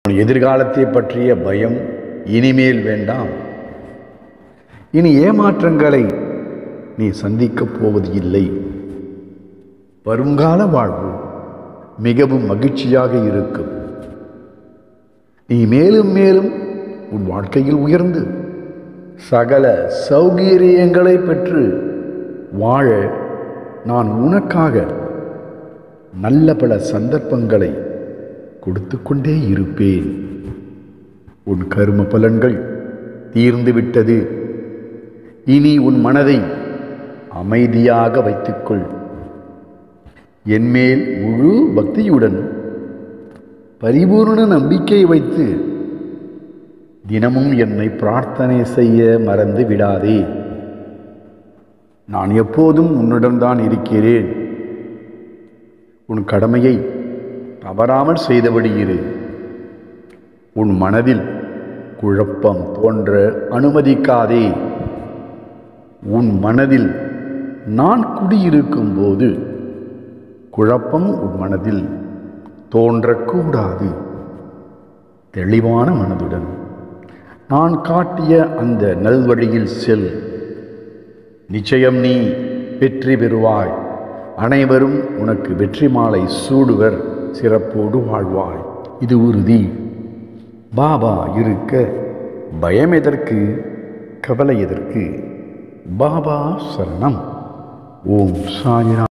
உன் எதிர்காலத்தை பற்றிய பயம் இனிமேல் வேண்டாம் இனி ஏமாற்றங்களை நீ சந்திக்கப் போவது இல்லை வருங்கால வாழ்வு மிகவும் மகிழ்ச்சியாக இருக்கும் நீ மேலும் மேலும் உன் வாழ்க்கையில் உயர்ந்து சகல சௌகரியங்களை பெற்று வாழ நான் உனக்காக நல்ல பல சந்தர்ப்பங்களை கொடுத்து கொண்டே இருப்பேன் உன் கரும பலன்கள் தீர்ந்து விட்டது இனி உன் மனதை அமைதியாக வைத்துக்கொள் என்மேல் முழு பக்தியுடன் பரிபூர்ண நம்பிக்கை வைத்து தினமும் என்னை பிரார்த்தனை செய்ய மறந்து விடாதே நான் எப்போதும் உன்னிடம் தான் இருக்கிறேன் உன் கடமையை தவறாமல் செய்தபடி இரு உன் மனதில் குழப்பம் தோன்ற அனுமதிக்காதே உன் மனதில் நான் குடியிருக்கும் போது குழப்பம் உன் மனதில் தோன்றக்கூடாது தெளிவான மனதுடன் நான் காட்டிய அந்த நல்வழியில் செல் நிச்சயம் நீ வெற்றி பெறுவாய் அனைவரும் உனக்கு வெற்றி மாலை சூடுவர் சிறப்போடு வாழ்வாய் இது உறுதி பாபா இருக்க பயம் எதற்கு கவலை எதற்கு பாபா சரணம் ஓம் சாயிராம்